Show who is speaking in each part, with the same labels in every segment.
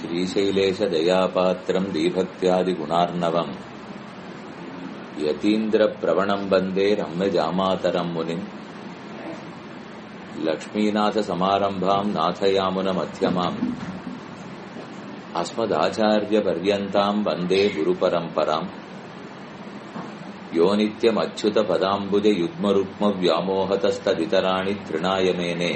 Speaker 1: श्रीशैलेशदयापात्रम् दीभक्त्यादिगुणार्णवम् यतीन्द्रप्रवणम् वन्दे रम्यजामातरम् मुनिम् लक्ष्मीनाथसमारम्भाम् नाथयामुनमध्यमाम् अस्मदाचार्यपर्यन्ताम् वन्दे गुरुपरम्पराम् यो नित्यमच्युतपदाम्बुजयुग्मरुक्मव्यामोहतस्तदितराणि तृणाय मेने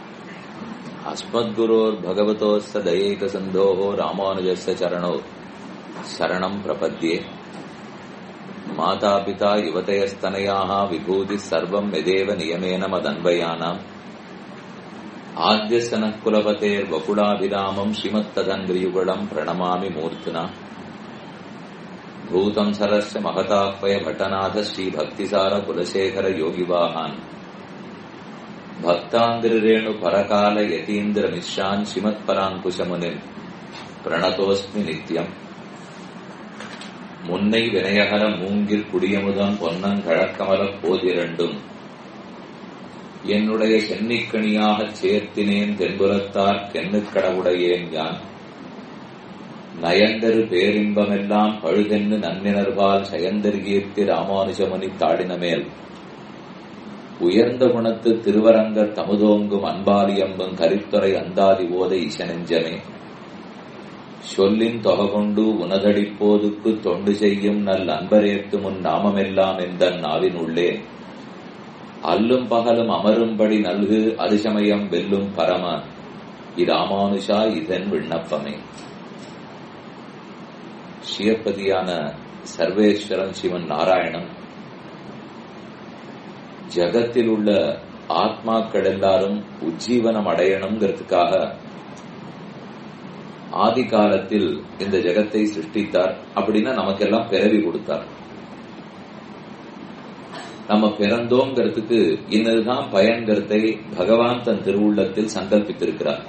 Speaker 1: अस्मद्गुरोर्भगवतोऽस्य दयैकसन्धोः रामानुजस्य चरणौ शरणम् प्रपद्ये मातापिता युवतयस्तनयाः विभूतिः सर्वम् यदेव नियमेन मदन्वयानाम् आद्यस्य नः कुलपतेर्वकुलाभिरामम् श्रीमत्तदङ्ग्रियुगळम् प्रणमामि मूर्तिना भूतम् सरस्य महताह्वय भटनाथ श्रीभक्तिसार कुलशेखर योगिवाहान् भक्ताङ्गिरेणु परकाल यतीन्द्र मिश्रान् श्रीमत्पराङ्कुशमुनिम् प्रणतोऽस्मि नित्यम् முன்னை வினயகர மூங்கில் குடியமுதம் பொன்னங்கழக்கமலப் போதிரண்டும் என்னுடைய சென்னிக்கணியாகச் சேர்த்தினேன் தென்புலத்தார் கென்னுக் கடவுடையேன் யான் நயந்தரு பேரின்பமெல்லாம் பழுதென்னு நன்னினர்பால் சயந்தர் கீர்த்தி ராமானுஜமணி தாடினமேல் உயர்ந்த குணத்து திருவரங்கர் தமுதோங்கும் அன்பாலியம்பும் கரித்துறை அந்தாதி ஓத இசனெஞ்சமே சொல்லின் தொககொண்டு உனதடிப்போதுக்கு தொண்டு செய்யும் நல் அன்பரேத்து முன் நாமமெல்லாம் எந்த நாவினுள்ளே அல்லும் பகலும் அமரும்படி நல்கு அதிசமயம் வெல்லும் பரம இராமானுஷா இதன் விண்ணப்பமே ஸ்ரீயப்பதியான சர்வேஸ்வரன் சிவன் நாராயணன் ஜகத்தில் உள்ள ஆத்மாக்கள் எல்லாரும் உஜ்ஜீவனம் அடையணுங்கிறதுக்காக ஆதி காலத்தில் இந்த ஜெகத்தை சிருஷ்டித்தார் அப்படின்னா நமக்கெல்லாம் பிறவி கொடுத்தார் நம்ம பிறந்தோங்கிறதுக்கு இன்னதுதான் பயன்கிறதை பகவான் தன் திருவுள்ளத்தில் சங்கல்பித்திருக்கிறார்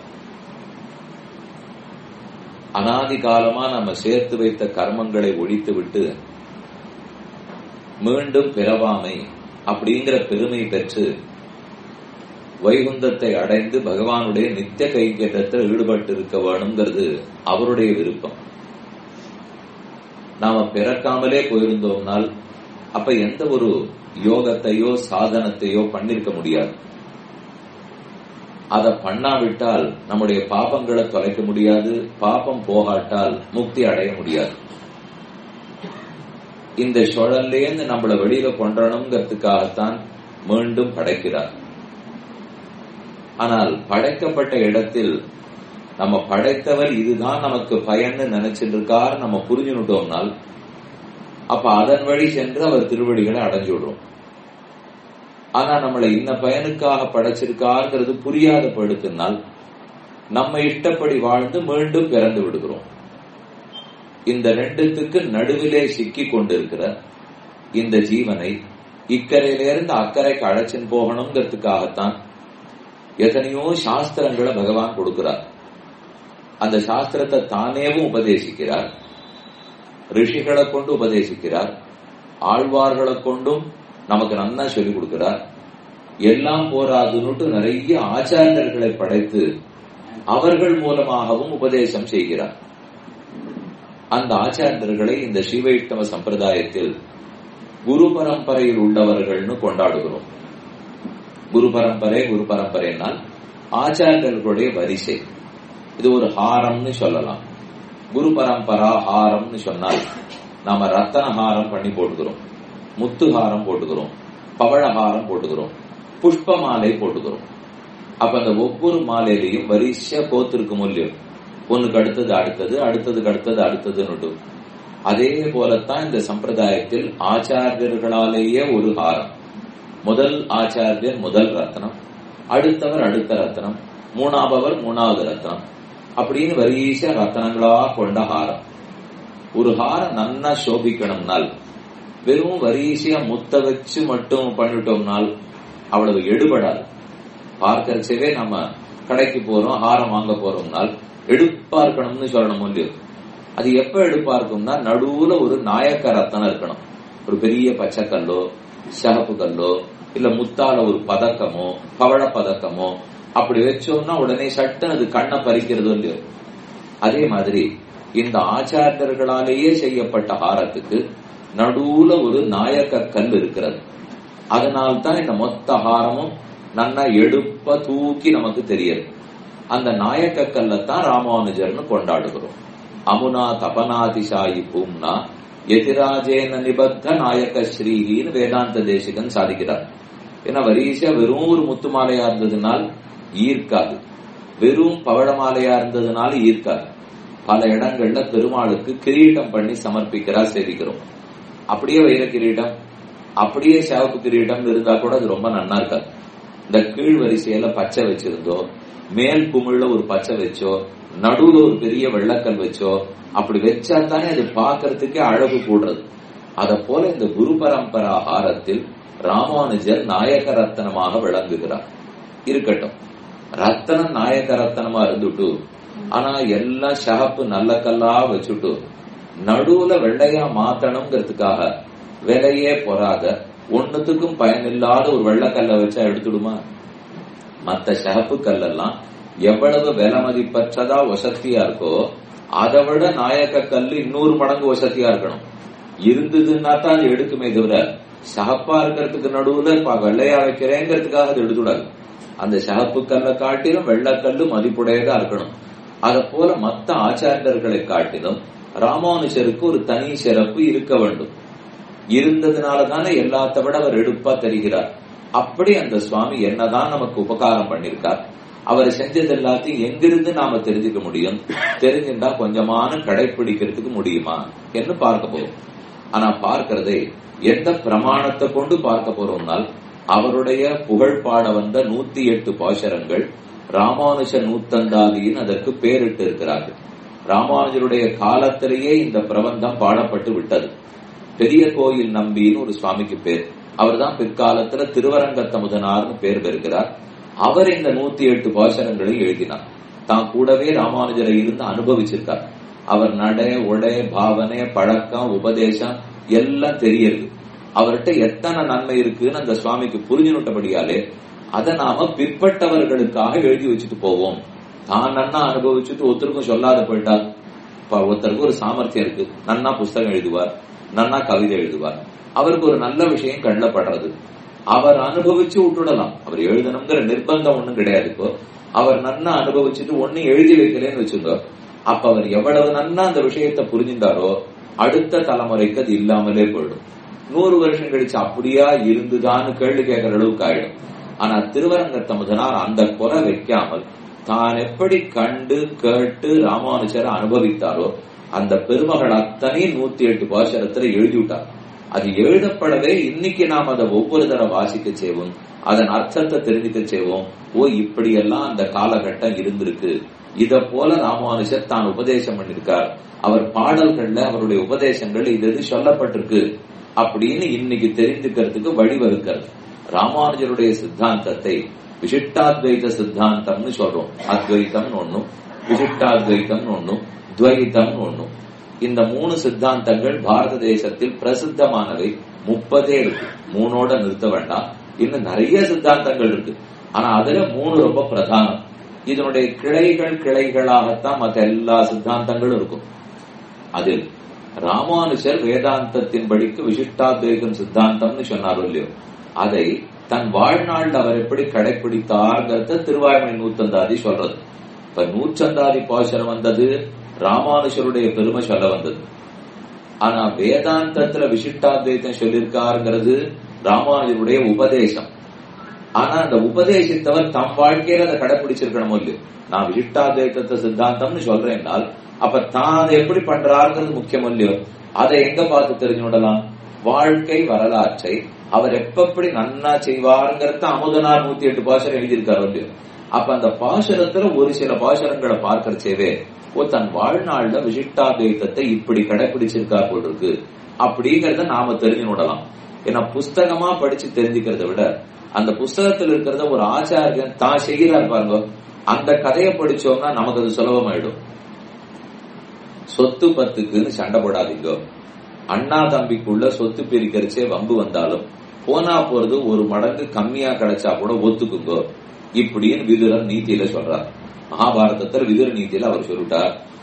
Speaker 1: அனாதி காலமா நம்ம சேர்த்து வைத்த கர்மங்களை ஒழித்து விட்டு மீண்டும் பிறவாமை அப்படிங்கிற பெருமை பெற்று வைகுந்தத்தை அடைந்து பகவானுடைய நித்திய கைங்கேற்றத்தில் ஈடுபட்டு இருக்க வேணுங்கிறது அவருடைய விருப்பம் நாம பிறக்காமலே போயிருந்தோம்னால் அப்ப எந்த ஒரு யோகத்தையோ சாதனத்தையோ பண்ணிருக்க முடியாது அதை பண்ணாவிட்டால் நம்முடைய பாபங்களை தொலைக்க முடியாது பாபம் போகாட்டால் முக்தி அடைய முடியாது இந்த சுழல்லேருந்து நம்மள வெளியில கொண்டணுங்கிறதுக்காகத்தான் மீண்டும் படைக்கிறார் ஆனால் படைக்கப்பட்ட இடத்தில் நம்ம படைத்தவர் இதுதான் நமக்கு பயன்னு நினைச்சிட்டு இருக்கார் நம்ம புரிஞ்சுட்டோம்னால் அப்ப அதன் வழி சென்று அவர் திருவடிகளை அடைஞ்சு விடுறோம் ஆனா நம்மளை இன்ன பயனுக்காக படைச்சிருக்காருங்கிறது புரியாத படுத்தினால் நம்ம இஷ்டப்படி வாழ்ந்து மீண்டும் பிறந்து விடுகிறோம் இந்த ரெண்டுத்துக்கு நடுவிலே சிக்கி கொண்டிருக்கிற இந்த ஜீவனை இக்கரையிலிருந்து அக்கறைக்கு அழைச்சின்னு போகணுங்கிறதுக்காகத்தான் எத்தனையோ சாஸ்திரங்களை பகவான் கொடுக்கிறார் அந்த சாஸ்திரத்தை தானேவும் உபதேசிக்கிறார் ரிஷிகளை கொண்டு உபதேசிக்கிறார் ஆழ்வார்களை கொண்டும் நமக்கு நன்னா சொல்லிக் கொடுக்கிறார் எல்லாம் போராதுன்னுட்டு நிறைய ஆச்சாரியர்களை படைத்து அவர்கள் மூலமாகவும் உபதேசம் செய்கிறார் அந்த ஆச்சாரியர்களை இந்த ஸ்ரீவைஷ்ணவ சம்பிரதாயத்தில் குரு பரம்பரையில் உள்ளவர்கள்னு கொண்டாடுகிறோம் குரு பரம்பரை குரு பரம்பரைனால் ஆச்சாரியர்களுடைய வரிசை இது ஒரு ஹாரம்னு சொல்லலாம் குரு பரம்பரா ஹாரம்னு சொன்னால் நாம ரத்தன ஹாரம் பண்ணி போட்டுக்கிறோம் முத்து ஹாரம் போட்டுக்கிறோம் பவழ ஹாரம் போட்டுக்கிறோம் புஷ்ப மாலை போட்டுக்கிறோம் அப்ப அந்த ஒவ்வொரு மாலையிலையும் வரிசையா கோத்திருக்கு மூலியம் ஒண்ணுக்கு அடுத்தது அடுத்தது அடுத்ததுக்கு அடுத்தது அடுத்ததுன்னு அதே போலத்தான் இந்த சம்பிரதாயத்தில் ஆச்சாரியர்களாலேயே ஒரு ஹாரம் முதல் ஆச்சாரியர் முதல் ரத்னம் அடுத்தவர் அடுத்த ரத்னம் மூணாபவர் மூணாவது ரத்னம் அப்படின்னு வரிசை ரத்தனங்களா கொண்ட ஹாரம் ஒரு ஹாரம் நன்னா சோபிக்கணும்னால் வெறும் வரிசையா முத்த வச்சு மட்டும் பண்ணிட்டோம்னால் அவ்வளவு எடுபடாது பார்க்கறச்சவே நம்ம கடைக்கு போறோம் ஹாரம் வாங்க போறோம்னால் எடுப்பா இருக்கணும்னு சொல்லணும் இல்லையோ அது எப்ப எடுப்பா இருக்கும்னா நடுவுல ஒரு நாயக்க ரத்தனம் இருக்கணும் ஒரு பெரிய பச்சைக்கல்லோ சிகப்பு கல்லோ இல்ல முத்தால ஒரு பதக்கமோ பவழ பதக்கமோ அப்படி வச்சோம்னா உடனே சட்டு அது கண்ணை பறிக்கிறதோ இல்லையோ அதே மாதிரி இந்த ஆச்சாரியர்களாலேயே செய்யப்பட்ட ஹாரத்துக்கு நடுவுல ஒரு நாயக்க கல் இருக்கிறது அதனால்தான் இந்த மொத்த ஹாரமும் நன்னா எடுப்ப தூக்கி நமக்கு தெரியுது அந்த நாயக்க கல்லத்தான் ராமானுஜர்னு கொண்டாடுகிறோம் அமுனா தபனாதிசாயி பூம்னா எதிராஜேன நிபத்த நாயக்க ஸ்ரீஹின்னு வேதாந்த தேசிகன் சாதிக்கிறார் ஏன்னா வரிசையா வெறும் ஒரு முத்து மாலையா இருந்ததுனால் ஈர்க்காது வெறும் பவழ மாலையா இருந்ததுனால ஈர்க்காது பல இடங்கள்ல பெருமாளுக்கு கிரீடம் பண்ணி சமர்ப்பிக்கிறா சேவிக்கிறோம் அப்படியே வைர கிரீடம் அப்படியே சிவப்பு கிரீடம் இருந்தா கூட அது ரொம்ப நன்னா இருக்காது இந்த கீழ் வரிசையில பச்சை வச்சிருந்தோ மேல் குமிழ்ல ஒரு பச்சை வச்சோ நடுவுல ஒரு பெரிய வெள்ளக்கல் வச்சோ அப்படி வச்சா தானே அது பாக்குறதுக்கே அழகு கூடுறது அத போல இந்த குரு பரம்பரா ஆரத்தில் ராமானுஜர் நாயக ரத்தனமாக விளங்குகிறார் இருக்கட்டும் ரத்தனம் நாயக ரத்தனமா இருந்துட்டு ஆனா எல்லாம் ஷகப்பு நல்ல கல்லா வச்சுட்டு நடுவுல வெள்ளையா மாத்தணுங்கிறதுக்காக விலையே பொறாத ஒன்னுத்துக்கும் பயனில்லாத ஒரு வெள்ளக்கல்ல வச்சா எடுத்துடுமா மத்த ஷகப்பு கல்லெல்லாம் எவ்வளவு விலை மதிப்பற்றதா வசதியா இருக்கோ அதை விட நாயக்க கல்லு இன்னொரு மடங்கு வசதியா இருக்கணும் இருந்ததுன்னா தான் அது எடுக்குமே தவிர சகப்பா இருக்கிறதுக்கு நடுவுல இப்ப வெள்ளையா வைக்கிறேங்கிறதுக்காக அது எடுத்துடாது அந்த சகப்பு கல்லை காட்டிலும் வெள்ளக்கல்லு மதிப்புடையதா இருக்கணும் அத போல மத்த ஆச்சாரியர்களை காட்டிலும் ராமானுஜருக்கு ஒரு தனி சிறப்பு இருக்க வேண்டும் இருந்ததுனால தானே எல்லாத்த விட அவர் எடுப்பா தெரிகிறார் அப்படி அந்த சுவாமி என்னதான் நமக்கு உபகாரம் பண்ணிருக்கார் அவர் செஞ்சது எல்லாத்தையும் எங்கிருந்து நாம தெரிஞ்சுக்க முடியும் தெரிஞ்சுட்டா கொஞ்சமான கடைபிடிக்கிறதுக்கு முடியுமா என்று பார்க்க போறோம் ஆனா பார்க்கிறதே எந்த பிரமாணத்தை கொண்டு பார்க்க போறோம்னால் அவருடைய புகழ் பாட வந்த நூத்தி எட்டு பாசரங்கள் ராமானுஜ நூத்தந்தாதியின் அதற்கு பேரிட்டு இருக்கிறார்கள் ராமானுஜருடைய காலத்திலேயே இந்த பிரபந்தம் பாடப்பட்டு விட்டது பெரிய கோயில் நம்பின்னு ஒரு சுவாமிக்கு பேர் அவர்தான் பிற்காலத்துல திருவரங்கத்தமுதனார்னு பேர் பெறுகிறார் அவர் இந்த நூத்தி எட்டு பாசனங்களை எழுதினார் தான் கூடவே ராமானுஜரை இருந்து அனுபவிச்சிருக்கார் அவர் நடை உடை பாவனை பழக்கம் உபதேசம் எல்லாம் தெரியுது அவர்கிட்ட எத்தனை நன்மை இருக்குன்னு அந்த சுவாமிக்கு புரிஞ்சுனுட்டபடியாலே அதை நாம பிற்பட்டவர்களுக்காக எழுதி வச்சுட்டு போவோம் தான் நன்னா அனுபவிச்சுட்டு ஒருத்தருக்கும் சொல்லாத போயிட்டா ஒருத்தருக்கு ஒரு சாமர்த்தியம் இருக்கு நன்னா புஸ்தகம் எழுதுவார் நன்னா கவிதை எழுதுவார் அவருக்கு ஒரு நல்ல விஷயம் கண்ணப்படுறது அவர் அனுபவிச்சு விட்டுடலாம் அவர் எழுதணுங்கிற நிர்பந்தம் ஒண்ணும் கிடையாது இப்போ அவர் நன்னா அனுபவிச்சுட்டு ஒண்ணு எழுதி வைக்கலன்னு வச்சுங்க அப்ப அவர் எவ்வளவு நன்னா அந்த விஷயத்தை புரிஞ்சிருந்தாரோ அடுத்த தலைமுறைக்கு அது இல்லாமலே போயிடும் நூறு வருஷம் கழிச்சு அப்படியா இருந்துதான்னு கேள்வி கேட்கிற அளவுக்கு ஆயிடும் ஆனா திருவரங்கத்த முதனார் அந்த குறை வைக்காமல் தான் எப்படி கண்டு கேட்டு ராமானுஜரை அனுபவித்தாரோ அந்த பெருமகள் அத்தனை நூத்தி எட்டு பாசரத்துல எழுதிவிட்டார் அது எழுதப்படவே இன்னைக்கு நாம் அதை ஒவ்வொரு தடவை வாசிக்க செய்வோம் அதன் அர்த்தத்தை தெரிஞ்சுக்க செய்வோம் ஓ இப்படியெல்லாம் அந்த காலகட்டம் இருந்திருக்கு இத போல ராமானுஜர் தான் உபதேசம் பண்ணிருக்கார் அவர் பாடல்கள்ல அவருடைய உபதேசங்கள் இது எது சொல்லப்பட்டிருக்கு அப்படின்னு இன்னைக்கு தெரிஞ்சுக்கிறதுக்கு வழிவகுக்கிறது ராமானுஜருடைய சித்தாந்தத்தை விசிஷ்டாத்வைத சித்தாந்தம்னு சொல்றோம் அத்வைத்தம்னு ஒண்ணும் விசிஷ்டாத்வைத்தம்னு ஒண்ணும் துவைத்தம்னு ஒண்ணும் இந்த மூணு சித்தாந்தங்கள் பாரத தேசத்தில் பிரசித்தமானவை முப்பதே இருக்கு மூணோட நிறுத்த வேண்டாம் இன்னும் நிறைய சித்தாந்தங்கள் இருக்கு ஆனா அதுல மூணு ரொம்ப பிரதானம் இதனுடைய கிளைகள் கிளைகளாகத்தான் மற்ற எல்லா சித்தாந்தங்களும் இருக்கும் அதில் ராமானுஜர் வேதாந்தத்தின் படிக்கு விசிஷ்டாத்வைதம் சித்தாந்தம்னு சொன்னார் இல்லையோ அதை தன் வாழ்நாள் அவர் எப்படி கடைபிடித்தார்கிறத திருவாய்மொழி நூத்தந்தாதி சொல்றது இப்ப நூற்றந்தாதி பாசனம் வந்தது ராமானுஜருடைய பெருமை சொல்ல வந்தது ஆனா வேதாந்தத்துல விசிஷ்டாத்வைத்தம் சொல்லியிருக்காருங்கிறது ராமானுஜருடைய உபதேசம் ஆனா அந்த உபதேசித்தவர் தம் வாழ்க்கையில அதை கடைபிடிச்சிருக்கணும் இல்லையோ நான் விசிஷ்டாத்வைத்தத்தை சித்தாந்தம்னு சொல்றேன்னால் அப்ப தான் அதை எப்படி பண்றாருங்கிறது முக்கியம் இல்லையோ அதை எங்க பார்த்து தெரிஞ்சு விடலாம் வாழ்க்கை வரலாற்றை அவர் எப்பப்படி நன்னா செய்வாருங்கிறத அமுதனார் நூத்தி எட்டு பாசனம் எழுதியிருக்காரு இல்லையோ அப்ப அந்த பாசனத்துல ஒரு சில பாசனங்களை பார்க்கறச்சேவே ஓ தன் வாழ்நாள்ல விசிஷ்டாத்வைத்தத்தை இப்படி கடைபிடிச்சிருக்கார் போல் இருக்கு அப்படிங்கறத நாம தெரிஞ்சு விடலாம் ஏன்னா புஸ்தகமா படிச்சு தெரிஞ்சுக்கிறத விட அந்த புஸ்தகத்துல இருக்கிறத ஒரு ஆச்சாரியன் தான் செய்கிறார் பாருங்க அந்த கதையை படிச்சோம்னா நமக்கு அது சுலபமாயிடும் சொத்து பத்துக்குன்னு சண்டை போடாதீங்க அண்ணா தம்பிக்குள்ள சொத்து பிரிக்கிறச்சே வம்பு வந்தாலும் போனா போறது ஒரு மடங்கு கம்மியா கிடைச்சா கூட ஒத்துக்குங்க இப்படின்னு விதுரன் நீதியில சொல்றார் மகாபாரதத்துல விதுர நீதியில அவர் சொல்லிட்டார்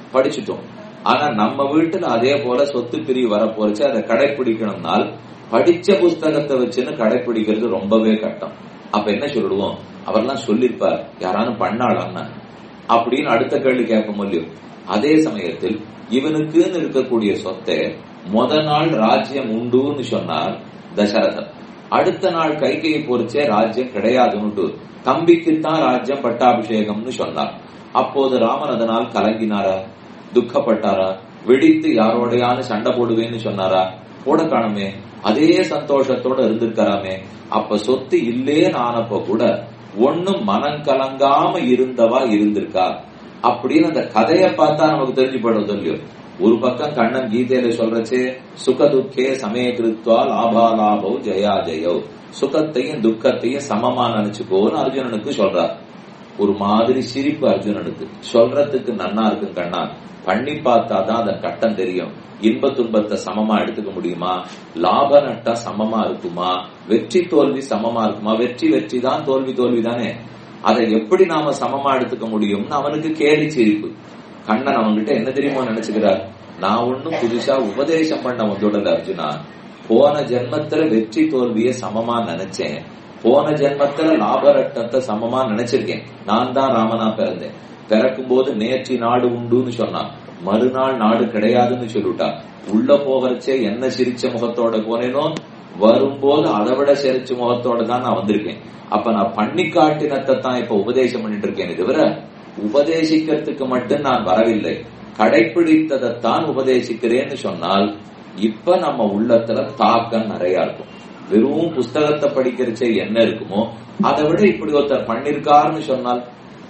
Speaker 1: படிச்சுட்டோம் ஆனா நம்ம வீட்டுல அதே போல சொத்து பிரிவு வரப்போறச்சு அதை கடைபிடிக்கணும்னால் படிச்ச புஸ்தகத்தை வச்சுன்னு கடைபிடிக்கிறது ரொம்பவே கட்டம் அப்ப என்ன சொல்லிடுவோம் அவர்லாம் சொல்லிருப்பார் யாரானும் பண்ணாளான்னு அப்படின்னு அடுத்த கேள்வி கேட்க முடியும் அதே சமயத்தில் இவனுக்குன்னு இருக்கக்கூடிய சொத்தை முத நாள் ராஜ்யம் உண்டுன்னு சொன்னார் தசரதன் அடுத்த நாள் கைகையை பொறிச்சே ராஜ்யம் கிடையாதுன்னு தம்பிக்குத்தான் ராஜ்யம் பட்டாபிஷேகம்னு சொன்னார் அப்போது ராமன் அதனால் கலங்கினாரா துக்கப்பட்டாரா வெடித்து யாரோடையான சண்டை போடுவேன்னு சொன்னாரா போட காணுமே அதே சந்தோஷத்தோட இருந்திருக்காராமே அப்ப சொத்து இல்லேன்னு ஆனப்ப கூட ஒண்ணும் மனம் கலங்காம இருந்தவா இருந்திருக்கா அப்படின்னு அந்த கதையை பார்த்தா நமக்கு தெரிஞ்சு போடுறது இல்லையோ ஒரு பக்கம் கண்ணன் கீதையில சொல்றச்சு சுக துக்கே சமய கிருத்வா லாபா லாபோ ஜெயா ஜெயோ சுகத்தையும் துக்கத்தையும் சமமா நினைச்சுக்கோன்னு அர்ஜுனனுக்கு சொல்றார் ஒரு மாதிரி சிரிப்பு அர்ஜுனனுக்கு சொல்றதுக்கு நன்னா இருக்கும் கண்ணா பண்ணி பார்த்தாதான் அதன் கட்டம் தெரியும் இன்ப துன்பத்தை சமமா எடுத்துக்க முடியுமா லாப நட்டா சமமா இருக்குமா வெற்றி தோல்வி சமமா இருக்குமா வெற்றி வெற்றி தான் தோல்வி தோல்வி தானே அதை எப்படி நாம சமமா எடுத்துக்க முடியும்னு அவனுக்கு கேலி சிரிப்பு கண்ணன் அவன்கிட்ட என்ன தெரியுமோ நினைச்சுக்கிறார் நான் ஒன்னும் புதுசா உபதேசம் பண்ண வந்துடல அர்ஜுனா போன ஜென்மத்துல வெற்றி தோல்விய சமமா நினைச்சேன் போன ஜென்மத்துல லாபரட்டத்தை சமமா நினைச்சிருக்கேன் நான் தான் ராமனா பிறந்தேன் பிறக்கும் போது நேற்று நாடு உண்டுன்னு சொன்னான் மறுநாள் நாடு கிடையாதுன்னு சொல்லிட்டா உள்ள போகிறச்சே என்ன சிரிச்ச முகத்தோட போனேனோ வரும்போது அதை விட சிரிச்ச முகத்தோட தான் நான் வந்திருக்கேன் அப்ப நான் பண்ணி காட்டினத்தை தான் இப்ப உபதேசம் பண்ணிட்டு இருக்கேன் தவிர உபதேசிக்கிறதுக்கு மட்டும் நான் வரவில்லை கடைபிடித்ததைத்தான் உபதேசிக்கிறேன்னு சொன்னால் இப்ப நம்ம உள்ளத்துல தாக்கம் நிறைய இருக்கும் வெறும் புஸ்தகத்தை படிக்கிறச்சே என்ன இருக்குமோ அதை விட இப்படி ஒருத்தர் பண்ணிருக்காருன்னு சொன்னால்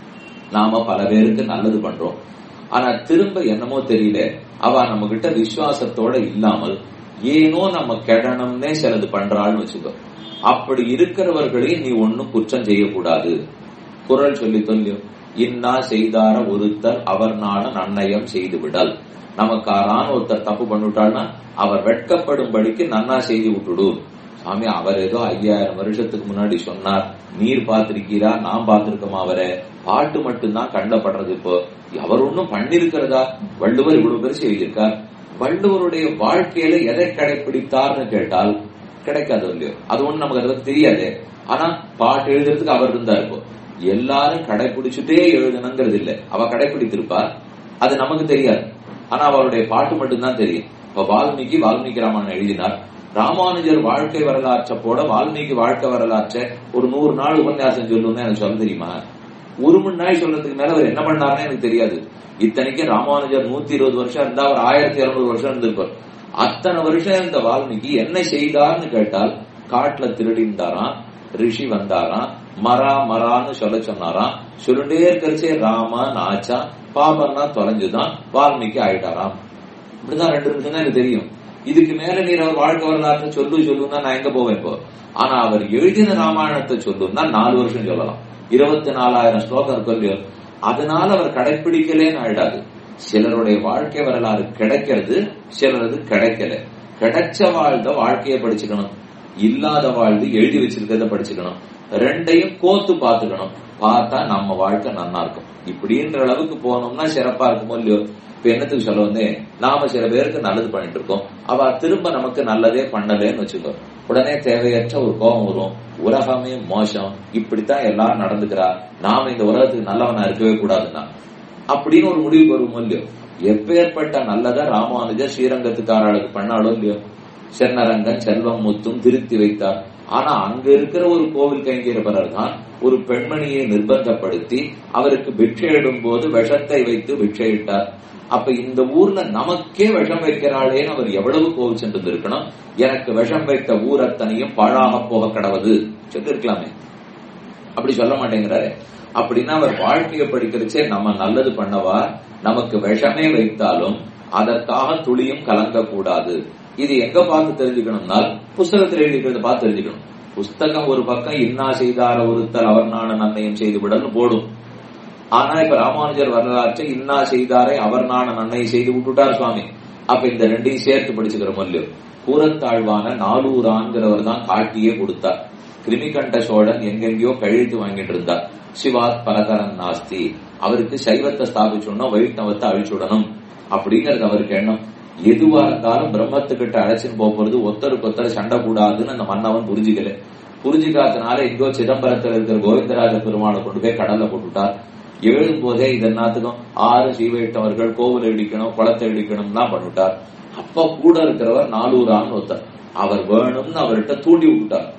Speaker 1: நாம பல பேருக்கு நல்லது பண்றோம் ஆனா திரும்ப என்னமோ தெரியல அவ நம்ம கிட்ட விசுவாசத்தோட இல்லாமல் ஏனோ நம்ம கெடணும்னே சிலது பண்றாள்னு வச்சுக்கோ அப்படி இருக்கிறவர்களையும் நீ ஒன்னும் குற்றம் செய்யக்கூடாது குரல் சொல்லி சொல்லியும் இன்னா செய்தார ஒருத்தர் அவர் நாட நன்னயம் செய்து விடல் நமக்காரான ஒருத்தர் தப்பு பண்ணிவிட்டாள்னா அவர் வெட்கப்படும்படிக்கு நன்னா செய்து விட்டுடு சாமி அவர் ஏதோ ஐயாயிரம் வருஷத்துக்கு முன்னாடி சொன்னார் நீர் பார்த்திருக்கீரா நான் பார்த்திருக்கோமா அவரை பாட்டு மட்டும்தான் கண்டப்படுறது இப்போ அவர் ஒன்னும் பண்ணிருக்கிறதா வள்ளுவர் இவ்வளவு பெருசு எழுதியிருக்கார் வள்ளுவருடைய வாழ்க்கையில எதை கடைபிடித்தார்னு கேட்டால் கிடைக்காது இல்லையோ அது ஒண்ணு நமக்கு அதை பத்தி தெரியாது ஆனா பாட்டு எழுதுறதுக்கு அவர் இருந்தா இப்போ எல்லாரும் கடைபிடிச்சுட்டே எழுதணுங்கிறது இல்ல அவ கடைபிடித்திருப்பா அது நமக்கு தெரியாது ஆனா அவருடைய பாட்டு மட்டும்தான் தெரியும் இப்ப வால்மீகி வால்மீகி ராமாயணம் எழுதினார் ராமானுஜர் வாழ்க்கை வரலாற்றை போட வால்மீகி வாழ்க்கை வரலாற்றை ஒரு நூறு நாள் உபன்யாசம் சொல்லணும்னு எனக்கு சொல்ல தெரியுமா ஒரு மணி நாள் சொல்றதுக்கு மேல அவர் என்ன பண்ணாருன்னு எனக்கு தெரியாது இத்தனைக்கும் ராமானுஜர் நூத்தி இருபது வருஷம் இருந்தா அவர் ஆயிரத்தி இருநூறு வருஷம் இருந்திருப்பார் அத்தனை வருஷம் இந்த வால்மீகி என்ன செய்தார்னு கேட்டால் காட்டுல திருடிந்தாராம் ரிஷி வந்தாராம் மரா மரான்னு சொல்ல சொன்னாராம் சொல்லிட்டே இருக்கிறச்சே ராம நாச்சா பாபன்னா தொலைஞ்சுதான் வால்மீகி ஆயிட்டாராம் இப்படிதான் ரெண்டு நிமிஷம் தான் எனக்கு தெரியும் இதுக்கு மேல நீர் அவர் வாழ்க்கை வரலாற்றை சொல்லு சொல்லுன்னா நான் எங்க போவேன் இப்போ ஆனா அவர் எழுதின ராமாயணத்தை சொல்லுன்னா நாலு வருஷம் சொல்லலாம் இருபத்தி நாலாயிரம் ஸ்லோகம் இருக்கும் இல்லையோ அதனால அவர் கடைபிடிக்கலேன்னு ஆயிடாது சிலருடைய வாழ்க்கை வரலாறு கிடைக்கிறது சிலரது கிடைக்கல கிடைச்ச வாழ்ந்த வாழ்க்கையை படிச்சுக்கணும் இல்லாத வாழ்ந்து எழுதி வச்சிருக்கிறத படிச்சுக்கணும் ரெண்டையும் கோத்து பாத்துக்கணும் பார்த்தா நம்ம வாழ்க்கை நல்லா இருக்கும் இப்படின்ற அளவுக்கு போனோம்னா சிறப்பா இருக்குமோ இல்லையோ இப்ப என்னத்துக்கு சொல்ல வந்தேன் நாம சில பேருக்கு நல்லது பண்ணிட்டு இருக்கோம் அவ திரும்ப நமக்கு நல்லதே பண்ணலேன்னு வச்சுக்கோ உடனே தேவையற்ற ஒரு கோபம் வரும் உலகமே மோசம் இப்படித்தான் எல்லாரும் நடந்துக்கிறா நாம இந்த உலகத்துக்கு நல்லவனா இருக்கவே கூடாதுன்னா அப்படின்னு ஒரு முடிவுக்கு வருவோம் இல்லையோ எப்பேற்பட்ட நல்லதா ராமானுஜர் ஸ்ரீரங்கத்துக்காரர்களுக்கு பண்ணாலும் இல்லையோ சென்னரங்கன் செல்வம் முத்தும் திருத்தி வைத்தார் ஆனா அங்க இருக்கிற ஒரு கோவில் கைங்கரப்பரர் தான் ஒரு பெண்மணியை நிர்பந்தப்படுத்தி அவருக்கு பிட்சையிடும் போது விஷத்தை வைத்து பிட்சையிட்டார் அப்ப இந்த ஊர்ல நமக்கே விஷம் வைக்கிறாளேன்னு அவர் எவ்வளவு கோவிச்சுட்டு இருக்கணும் எனக்கு விஷம் வைத்த ஊர் அத்தனையும் பாழாக போக கடவுது சொல்லி இருக்கலாமே அப்படி சொல்ல மாட்டேங்கிறாரு அப்படின்னா அவர் வாழ்க்கையை படிக்கிறச்சே நம்ம நல்லது பண்ணவா நமக்கு விஷமே வைத்தாலும் அதற்காக துளியும் கலங்க கூடாது இது எங்க பார்த்து தெரிஞ்சுக்கணும்னால் புஸ்தகத்தில் எழுதிக்கிறத பார்த்து தெரிஞ்சுக்கணும் புஸ்தகம் ஒரு பக்கம் இன்னா செய்தார ஒருத்தர் அவர் நான நன்மையும் செய்து விடன்னு போடும் ஆனா இப்ப ராமானுஜர் வரலாற்றை இன்னா செய்தாரை அவர் நான நன்மை செய்து விட்டுட்டார் சுவாமி அப்ப இந்த ரெண்டையும் சேர்த்து படிச்சுக்கிறோம் இல்லையோ கூரத்தாழ்வான நாலூர் ஆண்கிறவர் தான் காட்டியே கொடுத்தார் கிருமிகண்ட சோழன் எங்கெங்கயோ கழித்து வாங்கிட்டு இருந்தார் சிவாத் பரதரன் நாஸ்தி அவருக்கு சைவத்தை ஸ்தாபிச்சுடணும் வைஷ்ணவத்தை அழிச்சுடணும் அப்படிங்கறது அவருக்கு எண்ணம் எதுவா இருந்தாலும் பிரம்மத்துக்கிட்ட அழைச்சின்னு போக போறது ஒத்தருக்கு ஒத்தர சண்டை கூடாதுன்னு அந்த மன்னவன் புரிஞ்சுக்கல புரிஞ்சுக்காதனால எங்கோ சிதம்பரத்தில் இருக்கிற கோவிந்தராஜ பெருமாளை கொண்டு போய் கடல்ல போட்டுட்டார் எழுதும் போதே இது எல்லாத்துக்கும் ஆறு சீவையிட்டவர்கள் கோவிலை இடிக்கணும் குளத்தை இடிக்கணும் தான் பண்ணிட்டார் அப்ப கூட இருக்கிறவர் நாலூரான்னு ஒருத்தர் அவர் வேணும்னு அவர்கிட்ட தூண்டி விட்டார்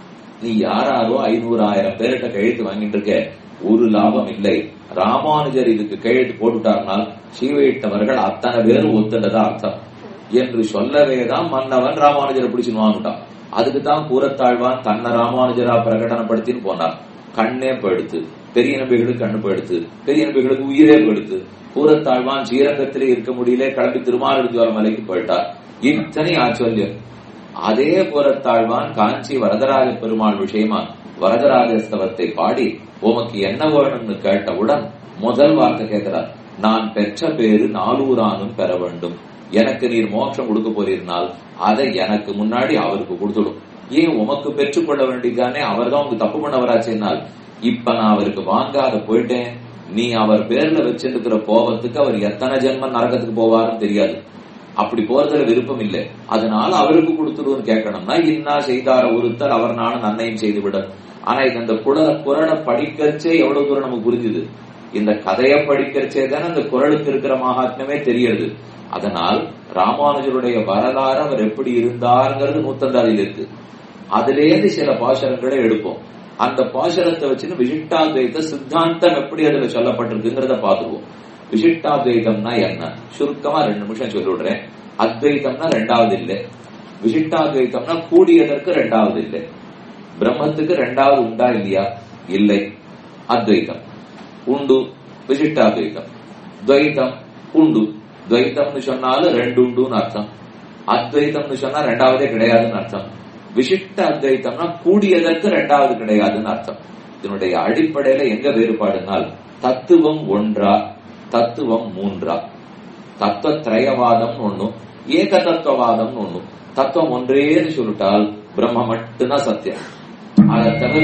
Speaker 1: நீ யாராரோ ஐநூறு ஆயிரம் பேர்கிட்ட கையெழுத்து வாங்கிட்டு இருக்க ஒரு லாபம் இல்லை ராமானுஜர் இதுக்கு கையெழுத்து போட்டுட்டார்னால் சீவையிட்டவர்கள் அத்தனை பேரும் ஒத்துண்டதா அர்த்தம் என்று சொல்லவே தான் மன்னவன் ராமானுஜரை பிடிச்சு வாங்கிட்டான் அதுக்கு தான் கூறத்தாழ்வான் தன்னை ராமானுஜரா பிரகடனப்படுத்தின்னு போனார் கண்ணே போயிடுத்து பெரிய நம்பிகளுக்கு கண்ணு போயிடுத்து பெரிய நம்பிகளுக்கு உயிரே போயிடுத்து கூறத்தாழ்வான் ஸ்ரீரங்கத்திலே இருக்க முடியல கிளம்பி திருமாலிருஜோர மலைக்கு போயிட்டார் இத்தனை ஆச்சரியம் அதே புறத்தாழ்வான் காஞ்சி வரதராஜ பெருமாள் விஷயமா வரதராஜஸ்தவத்தை பாடி உமக்கு என்ன வேணும்னு கேட்டவுடன் முதல் வார்த்தை கேட்கிறார் நான் பெற்ற பேரு நாலூரானும் பெற வேண்டும் எனக்கு நீர் மோட்சம் கொடுக்க போறீர்னால் அதை எனக்கு முன்னாடி அவருக்கு கொடுத்துடும் ஏன் உமக்கு பெற்றுக்கொள்ள வேண்டியதானே அவர் தான் உங்க தப்பு பண்ணவராச்சுனால் இப்ப நான் அவருக்கு வாங்காத போயிட்டேன் நீ அவர் பேர்ல வச்சிருக்கிற கோபத்துக்கு அவர் எத்தனை ஜென்மம் நரகத்துக்கு போவாருன்னு தெரியாது அப்படி போறதுல விருப்பம் இல்லை அதனால அவருக்கு கொடுத்துருன்னு கேட்கணும்னா இன்னா செய்தார ஒருத்தர் அவர் நானும் நன்மையும் செய்து விட ஆனா இது இந்த குடல குரலை படிக்கிறச்சே எவ்வளவு தூரம் நமக்கு புரிஞ்சுது இந்த கதையை படிக்கிறச்சே தானே அந்த குரலுக்கு இருக்கிற மகாத்மமே தெரியுது அதனால் ராமானுஜருடைய வரலாறு அவர் எப்படி இருந்தாருங்கிறது நூத்தந்தாதியில் இருக்கு அதுலேருந்து சில பாசரங்களை எடுப்போம் அந்த பாசரத்தை வச்சுன்னு விசிஷ்டாத்வைத்த சித்தாந்தம் எப்படி அதுல சொல்லப்பட்டிருக்குங்கிறத பாத்துருவோம் விசிஷ்டாத்வைதம்னா என்ன சுருக்கமா ரெண்டு நிமிஷம் சொல்லிவிடுறேன் அத்வைதம்னா ரெண்டாவது இல்லை விசிஷ்டாத்வைதம்னா கூடியதற்கு ரெண்டாவது இல்லை பிரம்மத்துக்கு ரெண்டாவது உண்டா இல்லையா இல்லை அத்வைதம் உண்டு விசிஷ்டாத்வைதம் துவைதம் உண்டு துவைத்தம்னு சொன்னாலும் ரெண்டு உண்டுன்னு அர்த்தம் அத்வைத்தம்னு சொன்னா ரெண்டாவதே கிடையாதுன்னு அர்த்தம் விசிஷ்ட அத்வைத்தம்னா கூடியதற்கு ரெண்டாவது கிடையாதுன்னு அர்த்தம் இதனுடைய அடிப்படையில எங்க வேறுபாடுனால் தத்துவம் ஒன்றா தத்துவம் மூன்றா தத்துவ திரயவாதம் ஒண்ணும் ஏக தத்துவவாதம் ஒண்ணும் தத்துவம் ஒன்றேன்னு சொல்லிட்டால் பிரம்ம மட்டும்தான் சத்தியம் அதை தவிர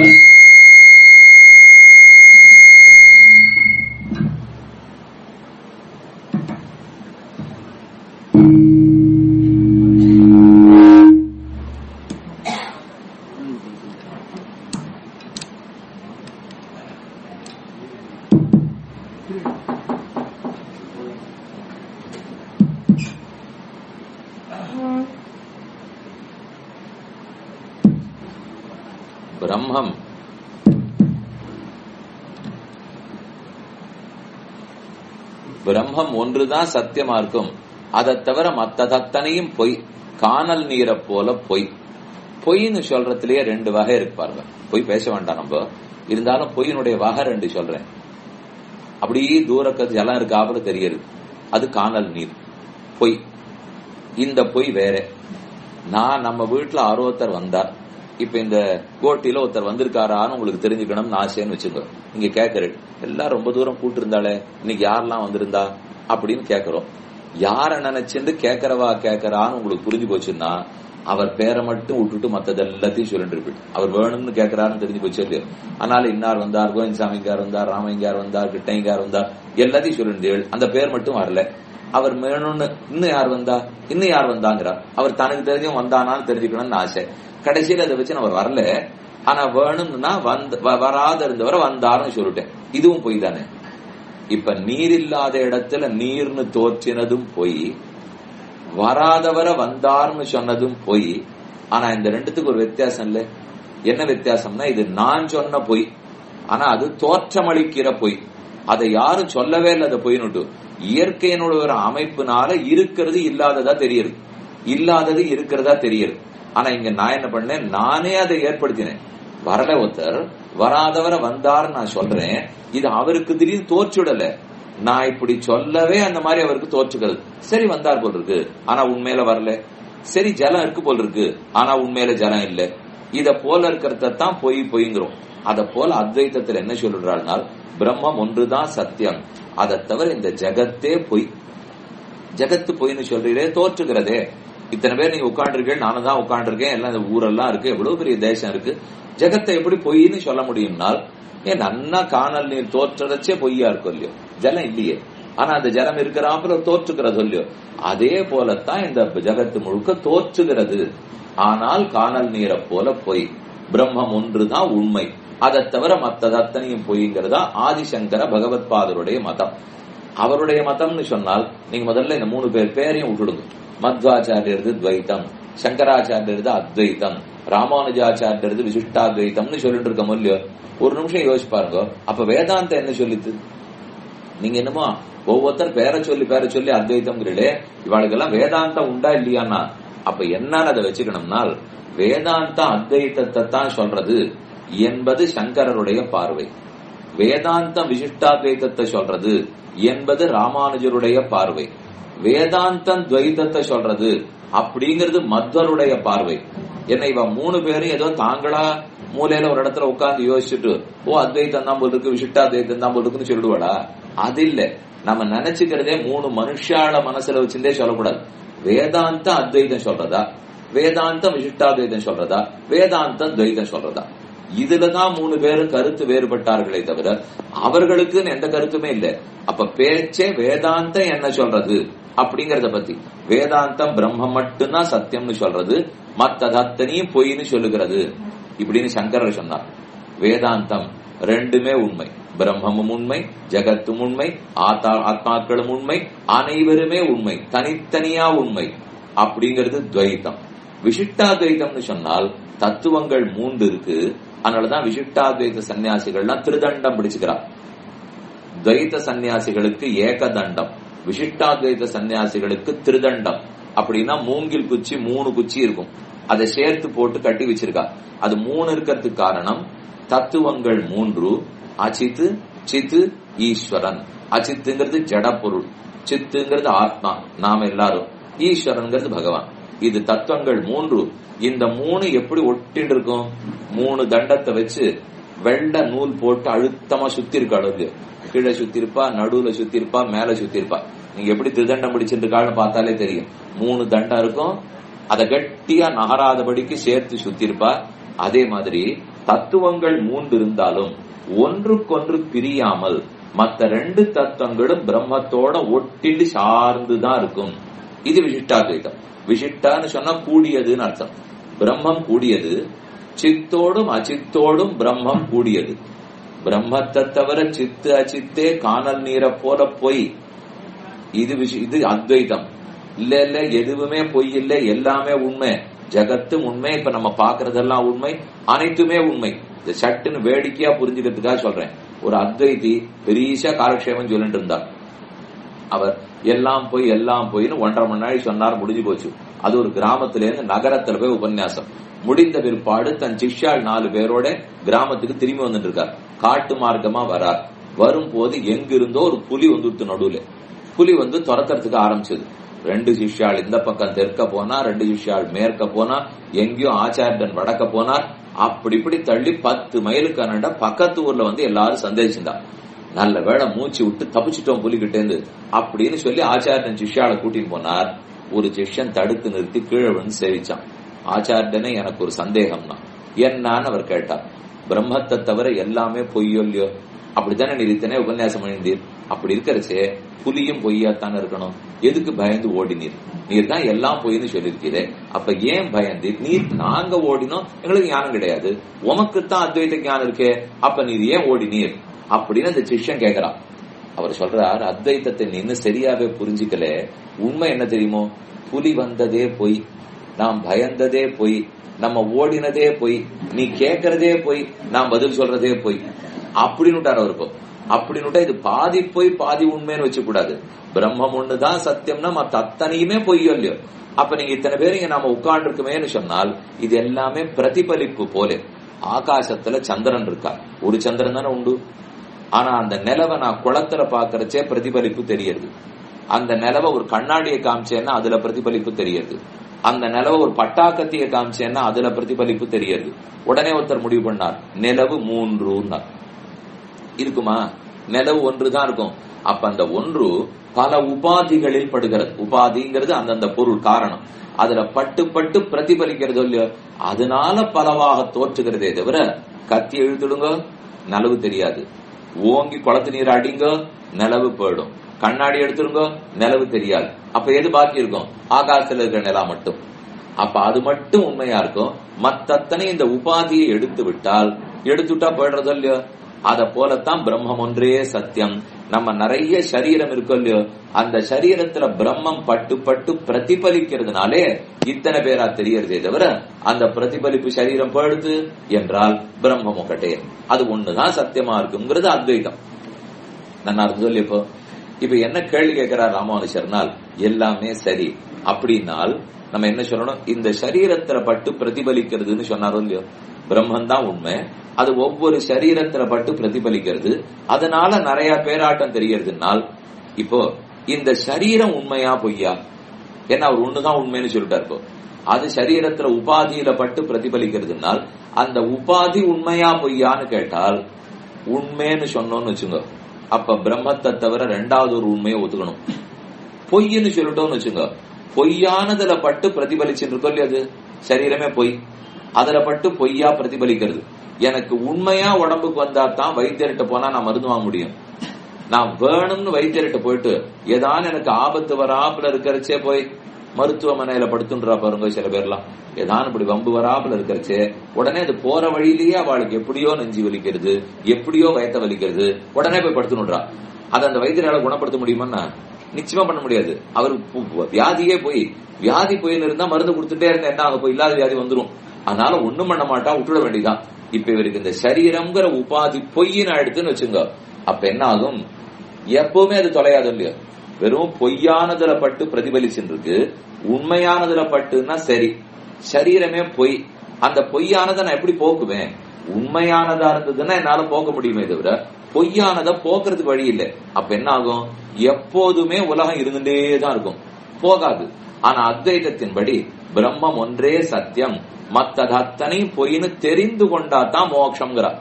Speaker 1: பிரம்மம் பிரம்மம் ஒன்றுதான் சத்தியமா இருக்கும் அதை தவிர மத்த தத்தனையும் பொய் காணல் நீரை போல பொய் பொய்ன்னு சொல்றதுலயே ரெண்டு வகை இருக்கு பாருங்க பொய் பேச வேண்டாம் நம்ம இருந்தாலும் பொய்யினுடைய வகை ரெண்டு சொல்றேன் அப்படியே தூரக்க ஜலம் இருக்காப்புல தெரியுது அது காணல் நீர் பொய் இந்த பொய் வேற நான் நம்ம வீட்டுல அறுபத்தர் வந்தார் இப்ப இந்த கோட்டில ஒருத்தர் வந்திருக்காரான்னு உங்களுக்கு தெரிஞ்சுக்கணும்னு ஆசைன்னு வச்சுக்கோ நீங்க கேக்குறேன் எல்லாம் ரொம்ப தூரம் கூட்டு இருந்தாலே இன்னைக்கு யாரெல்லாம் வந்திருந்தா அப்படின்னு கேக்குறோம் யார நினைச்சிருந்து கேக்குறவா கேக்குறான்னு உங்களுக்கு புரிஞ்சு போச்சுன்னா அவர் பேரை மட்டும் விட்டுட்டு மத்தது எல்லாத்தையும் சொல்லிட்டு இருப்பீங்க அவர் வேணும்னு கேட்கிறாருன்னு தெரிஞ்சு போச்சு இல்லையோ அதனால இன்னார் வந்தார் கோவிந்தசாமிக்கார் வந்தார் ராமையார் வந்தார் கிட்டைங்கார் வந்தார் எல்லாத்தையும் சொல்லிருந்தீர்கள் அந்த பேர் மட்டும் வரல அவர் வேணும்னு இன்னும் யார் வந்தா இன்னும் யார் வந்தாங்கிறார் அவர் தனக்கு தெரிஞ்சும் வந்தானான்னு தெரிஞ்சுக்கணும்னு ஆசை கடைசியில் அதை வச்சு அவர் வரல ஆனா வேணும்னா வந்து வராத இருந்தவரை வந்தாருன்னு சொல்லிட்டேன் இதுவும் பொய் தானே இப்ப நீர் இல்லாத இடத்துல நீர்னு தோற்றினதும் பொய் வராதவரை வந்தார்னு சொன்னதும் பொய் ஆனா இந்த ரெண்டுத்துக்கு ஒரு வித்தியாசம் இல்ல என்ன வித்தியாசம்னா இது நான் சொன்ன பொய் ஆனா அது தோற்றமளிக்கிற பொய் அதை யாரும் சொல்லவே இல்லை அதை பொய்னுட்டு இயற்கையினோட ஒரு அமைப்புனால இருக்கிறது இல்லாததா தெரியுது இல்லாதது இருக்கிறதா தெரியுது ஆனா இங்க நான் என்ன பண்ணேன் நானே அதை ஏற்படுத்தினேன் வரல ஒருத்தர் வராதவரை வந்தார் நான் சொல்றேன் இது அவருக்கு திடீர்னு தோற்றுடல நான் இப்படி சொல்லவே அந்த மாதிரி அவருக்கு தோற்றுகிறது சரி வந்தார் போல் இருக்கு ஆனா உண்மையில வரல சரி ஜலம் இருக்கு போல் இருக்கு ஆனா உண்மையில ஜலம் இல்ல இத போல இருக்கிறதான் பொய் பொய்ங்கிறோம் அத போல அத்வைத்தத்தில் என்ன சொல்றாள்னால் பிரம்மம் ஒன்றுதான் சத்தியம் அதை தவிர இந்த ஜகத்தே பொய் ஜகத்து பொய்னு சொல்றீரே தோற்றுகிறதே இத்தனை பேர் நீங்க உட்காந்துருக்கேன் நானும் தான் உட்காந்துருக்கேன் எல்லாம் இந்த ஊரெல்லாம் இருக்கு எவ்வளவு பெரிய தேசம் இருக்கு ஜெகத்தை எப்படி பொய்ன்னு சொல்ல முடியும்னால் ஏன் நன்னா காணல் நீர் தோற்றதச்சே பொய்யா இருக்கும் இல்லையோ ஜலம் இல்லையே ஆனா அந்த ஜலம் இருக்கிறாப்புல தோற்றுகிறது இல்லையோ அதே போலத்தான் இந்த ஜகத்து முழுக்க தோற்றுகிறது ஆனால் காணல் நீரை போல பொய் பிரம்மம் ஒன்றுதான் உண்மை அதை தவிர மத்தது அத்தனையும் பொய்ங்கிறதா ஆதிசங்கர பகவத் பாதருடைய மதம் அவருடைய மதம்னு சொன்னால் நீங்க முதல்ல இந்த மூணு பேர் பேரையும் விட்டுடுங்க மத்வாச்சாரியரது துவைத்தம் சங்கராச்சாரியரது அத்வைத்தம் ராமானுஜாச்சாரியரது விசிஷ்டாத்வைத்தம்னு சொல்லிட்டு இருக்க இல்லையோ ஒரு நிமிஷம் யோசிச்சு பாருங்க அப்ப வேதாந்தம் என்ன சொல்லித்து நீங்க என்னமோ ஒவ்வொருத்தர் பேரை சொல்லி பேரை சொல்லி அத்வைத்தம்ங்கிறீங்களே இவாளுக்கெல்லாம் வேதாந்தம் உண்டா இல்லையான்னா அப்ப என்னன்னு அதை வச்சுக்கணும்னால் வேதாந்த அத்வைத்தத்தை தான் சொல்றது என்பது சங்கரருடைய பார்வை வேதாந்தம் விசிஷ்டாத்வைத்தத்தை சொல்றது என்பது ராமானுஜருடைய பார்வை வேதாந்தம் துவைத்தத்தை சொல்றது அப்படிங்கிறது மத்வருடைய பார்வை என்ன இவன் மூணு பேரும் ஏதோ தாங்களா மூலையில ஒரு இடத்துல உட்கார்ந்து யோசிச்சுட்டு ஓ அத்வைத்தம் தான் போல் இருக்கு விசிஷ்டாத்வைத்தம் தான் போல் இருக்குன்னு சொல்லிடுவாடா அது இல்ல நம்ம நினைச்சுக்கிறதே மூணு மனுஷால மனசுல வச்சிருந்தே சொல்லக்கூடாது வேதாந்தம் அத்வைதம் சொல்றதா வேதாந்தம் விசிஷ்டாத்வைதம் சொல்றதா வேதாந்தம் துவைதம் சொல்றதா இதுலதான் மூணு பேரும் கருத்து வேறுபட்டார்களே தவிர அவர்களுக்குன்னு எந்த கருத்துமே இல்ல அப்ப பேச்சே வேதாந்தம் என்ன சொல்றது அப்படிங்கறத பத்தி வேதாந்தம் பிரம்மம் மட்டும்தான் சத்தியம்னு சொல்றது மத்தது அத்தனையும் பொய்ன்னு சொல்லுகிறது இப்படின்னு சங்கரர் சொன்னார் வேதாந்தம் ரெண்டுமே உண்மை பிரம்மமும் உண்மை ஜகத்தும் உண்மை ஆத்தா ஆத்மாக்களும் உண்மை அனைவருமே உண்மை தனித்தனியா உண்மை அப்படிங்கிறது துவைத்தம் விசிஷ்டாத்வைத்தம்னு சொன்னால் தத்துவங்கள் மூன்று இருக்கு அதனாலதான் விசிஷ்டாத்வைத சன்னியாசிகள்லாம் திருதண்டம் பிடிச்சுக்கிறார் துவைத்த சன்னியாசிகளுக்கு ஏகதண்டம் விசிஷ்டாத்வைத சன்னியாசிகளுக்கு திருதண்டம் அப்படின்னா மூங்கில் குச்சி மூணு குச்சி இருக்கும் அதை சேர்த்து போட்டு கட்டி வச்சிருக்கா அது மூணு இருக்கிறதுக்கு காரணம் தத்துவங்கள் மூன்று அச்சித்து சித்து ஈஸ்வரன் அச்சித்துங்கிறது ஜட பொருள் சித்துங்கிறது ஆத்மா நாம எல்லாரும் ஈஸ்வரன்கிறது பகவான் இது தத்துவங்கள் மூன்று இந்த மூணு எப்படி ஒட்டிட்டு இருக்கும் மூணு தண்டத்தை வச்சு வெள்ள நூல் போட்டு அழுத்தமா சுத்தி இருக்க அளவுக்கு கீழே சுத்தி இருப்பா நடுவுல சுத்தி இருப்பா மேல சுத்தி இருப்பா நீங்க எப்படி திருதண்டம் பிடிச்சிட்டு இருக்கான்னு பார்த்தாலே தெரியும் மூணு தண்டம் இருக்கும் அதை கட்டியா நகராதபடிக்கு சேர்த்து சுத்தி இருப்பா அதே மாதிரி தத்துவங்கள் மூன்று இருந்தாலும் ஒன்றுக்கொன்று பிரியாமல் மத்த ரெண்டு தத்துவங்களும் பிரம்மத்தோட ஒட்டிட்டு சார்ந்துதான் இருக்கும் இது விசிஷ்டாத்வைதம் விசிஷ்டான்னு சொன்னா கூடியதுன்னு அர்த்தம் பிரம்மம் கூடியது சித்தோடும் அச்சித்தோடும் பிரம்மம் கூடியது பிரம்மத்தை தவிர சித்து அச்சித்தே காணல் நீரை போல பொய் இது விஷயம் இது அத்வைதம் இல்ல இல்ல எதுவுமே பொய் இல்ல எல்லாமே உண்மை ஜகத்தும் உண்மை இப்ப நம்ம பாக்குறதெல்லாம் உண்மை அனைத்துமே உண்மை இந்த சட்டுன்னு வேடிக்கையா புரிஞ்சுக்கிறதுக்காக சொல்றேன் ஒரு அத்வைதி பெரிய காலக்ஷேமம் சொல்லிட்டு இருந்தார் அவர் எல்லாம் போய் எல்லாம் போயின்னு ஒன்றரை மணி நாள் சொன்னார் முடிஞ்சு போச்சு அது ஒரு கிராமத்துல இருந்து நகரத்துல போய் உபன்யாசம் முடிந்த பிற்பாடு தன் சிஷ்யாள் நாலு பேரோட கிராமத்துக்கு திரும்பி வந்துட்டு இருக்கார் காட்டு மார்க்கமா வரார் வரும்போது எங்கிருந்தோ ஒரு புலி வந்துட்டு நடுவுல புலி வந்து துரத்துறதுக்கு ஆரம்பிச்சது ரெண்டு சிஷ்யாள் இந்த பக்கம் தெற்க போனா ரெண்டு சிஷ்யாள் மேற்க போனா எங்கேயோ ஆச்சாரியன் வடக்க போனார் அப்படி இப்படி தள்ளி பத்து மைலுக்கு அண்ணா பக்கத்து ஊர்ல வந்து எல்லாரும் சந்தேகிச்சிருந்தா நல்ல வேலை மூச்சு விட்டு தப்பிச்சிட்டோம் புலிகிட்டே இருந்து அப்படின்னு சொல்லி ஆச்சாரியன் சிஷ்யாளை கூட்டின்னு போனார் ஒரு சிஷ்யன் தடுத்து நிறுத்தி கீழே வந்து சேவிச்சான் ஆச்சாரியனே எனக்கு ஒரு சந்தேகம்னா என்னான்னு அவர் கேட்டார் பிரம்மத்தை தவிர எல்லாமே பொய்யோ இல்லையோ அப்படித்தானே நீர் இத்தனை உபன்யாசம் பண்ணிந்தீர் அப்படி இருக்கிறச்சே புலியும் பொய்யாத்தானே இருக்கணும் எதுக்கு பயந்து ஓடினீர் நீர் தான் எல்லாம் பொய்னு சொல்லியிருக்கிறே அப்ப ஏன் பயந்தீர் நீர் நாங்க ஓடினோம் எங்களுக்கு ஞானம் கிடையாது உமக்குத்தான் அத்வைத ஞானம் இருக்கே அப்ப நீர் ஏன் ஓடினீர் அப்படின்னு அந்த சிஷ்யன் கேக்குறான் அவர் சொல்றார் அத்வைத்தத்தை நீ இன்னும் சரியாவே புரிஞ்சுக்கல உண்மை என்ன தெரியுமோ புலி வந்ததே பொய் நாம் பயந்ததே பொய் நம்ம ஓடினதே பொய் நீ கேக்குறதே பொய் நாம் பதில் சொல்றதே பொய் அப்படின்னு அவருக்கு அப்படின்னு இது பாதி பொய் பாதி உண்மைன்னு வச்சு கூடாது பிரம்மம் ஒண்ணுதான் சத்தியம்னா மத்த அத்தனையுமே பொய்யோ இல்லையோ அப்ப நீங்க இத்தனை பேர் இங்க நாம உட்கார்ந்து இருக்குமேன்னு சொன்னால் இது எல்லாமே பிரதிபலிப்பு போல ஆகாசத்துல சந்திரன் இருக்கா ஒரு சந்திரன் தானே உண்டு ஆனா அந்த நிலவை நான் குளத்துல பாக்குறச்சே பிரதிபலிப்பு தெரியுது அந்த நிலவை ஒரு கண்ணாடியை காமிச்சேன்னா அதுல பிரதிபலிப்பு தெரியுது அந்த நிலவை ஒரு பட்டாக்கத்திய காமிச்சேன்னா அதுல பிரதிபலிப்பு தெரியுது உடனே ஒருத்தர் முடிவு பண்ணார் நிலவு மூன்றுன்னார் இருக்குமா நிலவு ஒன்று தான் இருக்கும் அப்ப அந்த ஒன்று பல உபாதிகளில் படுகிறது உபாதிங்கிறது அந்தந்த பொருள் காரணம் அதுல பட்டு பட்டு பிரதிபலிக்கிறது இல்லையோ அதனால பலவாக தோற்றுகிறதே தவிர கத்தி இழுத்துடுங்க நிலவு தெரியாது ஓங்கி குளத்து நீர் அடிங்க நிலவு போயிடும் கண்ணாடி எடுத்துருங்க நிலவு தெரியாது அப்ப எது பாக்கி இருக்கும் ஆகாசத்துல இருக்கிற நிலா மட்டும் அப்ப அது மட்டும் உண்மையா இருக்கும் மத்தத்தனை இந்த உபாதியை எடுத்து விட்டால் எடுத்துட்டா போயிடுறதோ இல்லையோ அத போலத்தான் பிரம்மம் ஒன்றே சத்தியம் நம்ம நிறைய சரீரம் இருக்கும் இல்லையோ அந்த சரீரத்துல பிரம்மம் பட்டு பட்டு பிரதிபலிக்கிறதுனாலே இத்தனை பேரா தெரியறதே தவிர அந்த பிரதிபலிப்பு சரீரம் போயிடுது என்றால் பிரம்மம் ஒக்கட்டே அது ஒண்ணுதான் சத்தியமா இருக்குங்கிறது அத்வைதம் நான் அர்த்தம் சொல்லி இப்போ இப்ப என்ன கேள்வி கேட்கிறார் ராமானுஜர்னால் எல்லாமே சரி அப்படின்னால் நம்ம என்ன சொல்லணும் இந்த சரீரத்துல பட்டு பிரதிபலிக்கிறதுன்னு சொன்னாரோ இல்லையோ பிரம்மன் தான் உண்மை அது ஒவ்வொரு சரீரத்துல பட்டு பிரதிபலிக்கிறது அதனால நிறைய பேராட்டம் தெரியறதுனால் இப்போ இந்த சரீரம் உண்மையா பொய்யா ஏன்னா அவர் ஒண்ணுதான் உண்மைன்னு சொல்லிட்டாரு இப்போ அது சரீரத்துல உபாதியில பட்டு பிரதிபலிக்கிறதுனால் அந்த உபாதி உண்மையா பொய்யான்னு கேட்டால் உண்மைன்னு சொன்னோம்னு வச்சுங்க அப்ப பிரம்மத்தை தவிர ரெண்டாவது ஒரு உண்மையை ஒத்துக்கணும் பொய்ன்னு சொல்லிட்டோம்னு வச்சுங்க பொய்யானதுல பட்டு பிரதிபலிச்சுட்டு இருக்கோம் இல்லையா அது சரீரமே பொய் அதுல பட்டு பொய்யா பிரதிபலிக்கிறது எனக்கு உண்மையா உடம்புக்கு வந்தா தான் வைத்தியர்கிட்ட போனா நான் மருந்து வாங்க முடியும் நான் வேணும்னு வைத்தியர்கிட்ட போயிட்டு ஏதாவது எனக்கு ஆபத்து வராப்புல இருக்கிறச்சே போய் மருத்துவமனையில படுத்துன்றா பாருங்க சில பேர்லாம் ஏதாவது இப்படி வம்பு வராப்புல இருக்கிறச்சே உடனே அது போற வழியிலேயே அவளுக்கு எப்படியோ நெஞ்சு வலிக்கிறது எப்படியோ வயத்த வலிக்கிறது உடனே போய் படுத்துனுன்றா அதை அந்த வைத்தியரால குணப்படுத்த முடியுமா நிச்சயமா பண்ண முடியாது அவர் வியாதியே போய் வியாதி போயின்னு இருந்தா மருந்து கொடுத்துட்டே இருந்தா என்ன ஆகும் போய் இல்லாத வியாதி வந்துரும் அதனால ஒண்ணும் பண்ண மாட்டா விட்டுட வேண்டியதான் இப்ப இவருக்கு இந்த சரீரம்ங்கிற உபாதி பொய்ன்னு ஆயிடுத்துன்னு வச்சுங்க அப்ப என்ன ஆகும் எப்பவுமே அது தொலையாது இல்லையா வெறும் பொய்யானதுல பட்டு பிரதிபலிச்சுட்டு இருக்கு உண்மையானதுல பட்டுன்னா சரி சரீரமே பொய் அந்த பொய்யானதை நான் எப்படி போக்குவேன் உண்மையானதா இருந்ததுன்னா என்னால போக்க முடியுமே தவிர பொய்யானதை போக்குறதுக்கு வழி இல்லை அப்ப என்ன ஆகும் எப்போதுமே உலகம் இருந்துட்டே தான் இருக்கும் போகாது ஆனா அத்வைதத்தின்படி பிரம்மம் ஒன்றே சத்தியம் மத்தது அத்தனை பொய்னு தெரிந்து கொண்டா தான் மோட்சம்ங்கிறார்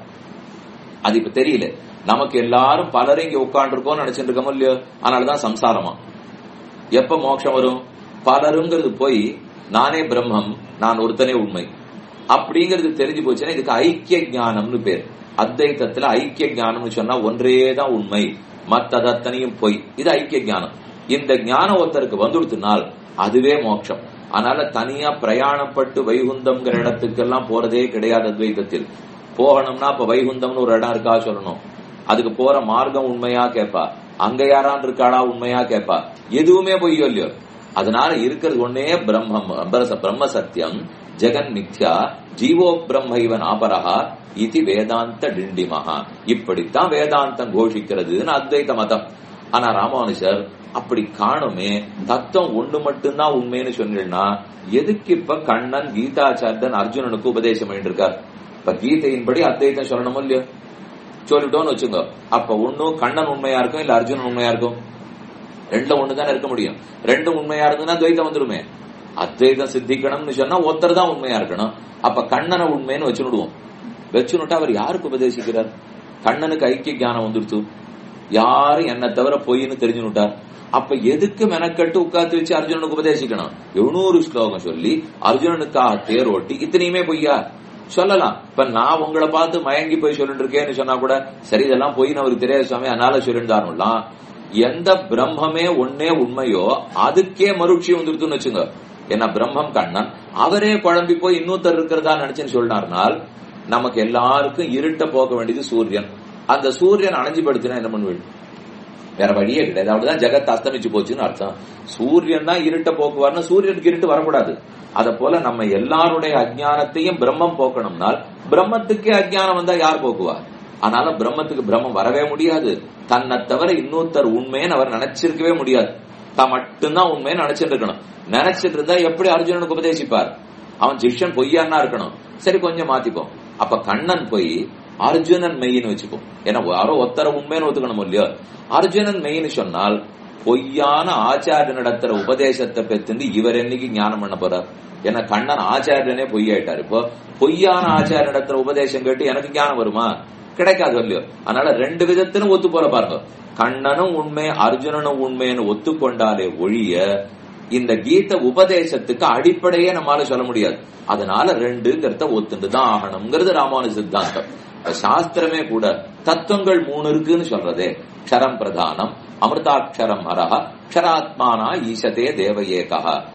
Speaker 1: அது இப்ப தெரியல நமக்கு எல்லாரும் பலரும் இங்க உட்காந்துருக்கோம் நினைச்சிட்டு இருக்கோம் இல்லையோ அதனாலதான் சம்சாரமா எப்ப மோட்சம் வரும் பலருங்கிறது போய் நானே பிரம்மம் நான் ஒருத்தனே உண்மை அப்படிங்கிறது தெரிஞ்சு போச்சுன்னா இதுக்கு ஐக்கிய ஞானம்னு பேர் அத்வைத்தத்துல ஐக்கிய ஞானம்னு சொன்னா ஒன்றே தான் உண்மை மத்தது அத்தனையும் பொய் இது ஐக்கிய ஞானம் இந்த ஞானம் ஒருத்தருக்கு வந்துடுத்துனால் அதுவே மோட்சம் அதனால தனியா பிரயாணப்பட்டு வைகுந்தம்ங்கிற இடத்துக்கெல்லாம் போறதே கிடையாது அத்வைதத்தில் போகணும்னா அப்ப வைகுந்தம்னு ஒரு இடம் இருக்கா சொல்லணும் அதுக்கு போற மார்க்கம் உண்மையா கேப்பா அங்க யாரான் இருக்காளா உண்மையா கேப்பா எதுவுமே பொய்யோ இல்லையோ அதனால இருக்கிறது ஒன்னே பிரம்மம் பிரம்ம சத்தியம் ஜெகன் மித்யா ஜீவோ பிரம்ம இவன் ஆபரகா இது வேதாந்த டிண்டிமகா இப்படித்தான் வேதாந்தம் கோஷிக்கிறதுன்னு அத்வைத மதம் ஆனா ராமானுஜர் அப்படி காணுமே தத்துவம் ஒண்ணு மட்டும்தான் உண்மைன்னு சொன்னா எதுக்கு இப்ப கண்ணன் கீதாச்சாரியன் அர்ஜுனனுக்கு உபதேசம் பண்ணிட்டு இருக்கார் இப்ப கீதையின்படி அத்வைத்தம் சொல்லணும் இல்லையோ சொல்லிட்டோம்னு வச்சுங்க அப்ப ஒன்னும் கண்ணன் உண்மையா இருக்கும் இல்ல அர்ஜுனன் உண்மையா இருக்கும் ரெண்டும் ஒண்ணுதானே இருக்க முடியும் ரெண்டும் உண்மையா இருந்ததுன்னா துவைத்தம் வந்துருமே அத்வைதம் சித்திக்கணும்னு சொன்னா ஒருத்தர் தான் உண்மையா இருக்கணும் அப்ப கண்ணனை உண்மைன்னு வச்சுடுவோம் வச்சுனுட்டா அவர் யாருக்கு உபதேசிக்கிறார் கண்ணனுக்கு ஐக்கிய ஞானம் வந்துடுத்து யாரும் என்ன தவிர பொய்ன்னு தெரிஞ்சுனுட்டார் அப்ப எதுக்கு மெனக்கட்டு உட்காந்து வச்சு அர்ஜுனனுக்கு உபதேசிக்கணும் எழுநூறு ஸ்லோகம் சொல்லி அர்ஜுனனுக்காக தேரோட்டி இத்தனையுமே பொய்யா சொல்லலாம் இப்ப நான் உங்களை பார்த்து மயங்கி போய் சொல்லிட்டு இருக்கேன்னு சொன்னா கூட சரி இதெல்லாம் பொய்ன்னு அவருக்கு தெரியாத சுவாமி அதனால சொல்லிருந்தாருலாம் எந்த பிரம்மமே ஒன்னே உண்மையோ அதுக்கே மறுட்சி வந்துருதுன்னு வச்சுங்க ஏன்னா பிரம்மம் கண்ணன் அவரே குழம்பி போய் இன்னொருத்தர் இருக்கிறதா நினைச்சுன்னு சொன்னார்னால் நமக்கு எல்லாருக்கும் இருட்ட போக வேண்டியது சூரியன் அந்த சூரியன் அணைஞ்சு படுத்தினா என்ன பண்ணுவீள் வேற வழியே கிடையாது அப்படிதான் ஜெகத் அஸ்தமிச்சு போச்சுன்னு அர்த்தம் சூரியன் தான் இருட்ட போக்குவார்னா சூரியனுக்கு இருட்டு வரக்கூடாது அத போல நம்ம எல்லாருடைய அஜானத்தையும் பிரம்மம் போக்கணும்னால் பிரம்மத்துக்கே அஜானம் வந்தா யார் போக்குவா ஆனால பிரம்மத்துக்கு பிரம்மம் வரவே முடியாது தன்னை தவிர இன்னொருத்தர் உண்மைன்னு அவர் நினைச்சிருக்கவே முடியாது தான் மட்டும்தான் உண்மைன்னு நினைச்சிட்டு இருக்கணும் நினைச்சிட்டு இருந்தா எப்படி அர்ஜுனனுக்கு உபதேசிப்பார் அவன் சிஷ்யன் பொய்யான்னா இருக்கணும் சரி கொஞ்சம் மாத்திப்போம் அப்ப கண்ணன் போய் அர்ஜுனன் மெய்ன்னு வச்சுப்போம் ஏன்னா யாரோ ஒத்தர உண்மைன்னு ஒத்துக்கணும் இல்லையோ அர்ஜுனன் மெய்ன்னு சொன்னால் பொய்யான ஆச்சாரிய நடத்துற உபதேசத்தை பெற்று இவர் என்னைக்கு ஞானம் பண்ண போறார் ஏன்னா கண்ணன் ஆச்சாரியனே பொய்யாயிட்டார் இப்போ பொய்யான ஆச்சாரிய நடத்துற உபதேசம் கேட்டு எனக்கு ஞானம் வருமா கிடைக்காது இல்லையோ அதனால ரெண்டு விதத்திலும் ஒத்து போல பாருங்க கண்ணனும் உண்மை அர்ஜுனனும் உண்மைன்னு ஒத்துக்கொண்டாலே ஒழிய இந்த கீத உபதேசத்துக்கு அடிப்படையே நம்மளால சொல்ல முடியாது அதனால ரெண்டு கருத்தை ஒத்துண்டு தான் ஆகணுங்கிறது ராமானு சித்தாந்தம் சாஸ்திரமே கூட தத்துவங்கள் மூணு இருக்குன்னு சொல்றதே க்ஷரம் பிரதானம் அமிர்தாட்சரம் ஹரஹ க்ஷராத்மானா ஈசதே தேவ ஏகா